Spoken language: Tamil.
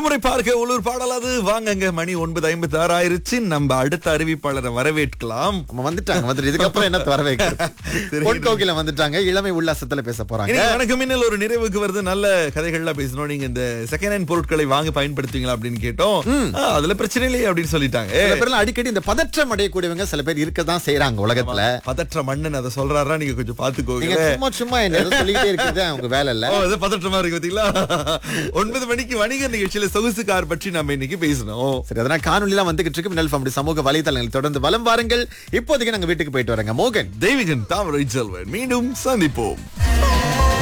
விடுமுறை பார்க்க உள்ளூர் பாடலாது வாங்கங்க மணி ஒன்பது ஐம்பத்தி ஆறு ஆயிருச்சு நம்ம அடுத்த அறிவிப்பாளரை வரவேற்கலாம் நம்ம வந்துட்டாங்க வந்துட்டு இதுக்கப்புறம் என்ன வர வைக்கிறது பொன் கோகில வந்துட்டாங்க இளமை உல்லாசத்துல பேச போறாங்க இன்னைக்கு வணக்கம் மின்னல் ஒரு நிறைவுக்கு வருது நல்ல கதைகள்லாம் பேசணும் நீங்க இந்த செகண்ட் ஹேண்ட் பொருட்களை வாங்க பயன்படுத்துவீங்களா அப்படின்னு கேட்டோம் ஆ, அதுல பிரச்சனை இல்லையே அப்படின்னு சொல்லிட்டாங்க சில பேர்லாம் அடிக்கடி இந்த பதற்றம் அடையக்கூடியவங்க சில பேர் இருக்கதான் செய்யறாங்க உலகத்துல பதற்ற மண்ணன் அதை சொல்றாரா நீங்க கொஞ்சம் நீங்க பாத்துக்கோங்க சும்மா சும்மா என்ன ஏதோ சொல்லிட்டே இருக்குது அவங்க வேலை இல்ல ஓ, இது பதற்றமா இருக்கு பாத்தீங்களா ஒன்பது மணிக்கு வணிகர் நிகழ்ச்சியில சொகுசு கார் பற்றி நம்ம இன்னைக்கு பேசணும் சரி அதெல்லாம் காணொலிலாம் வந்துகிட்டு இருக்கு மின்னல் ஃபேமிலி சமூக வலைதளங்கள் தொடர்ந்து வலம் வாருங்கள் இப்போதைக்கு நாங்க வீட்டுக்கு போயிட்டு வரேங்க மோகன் தெய்வீகன் தாமரை செல்வன் மீண்டும் சந்திப்போம்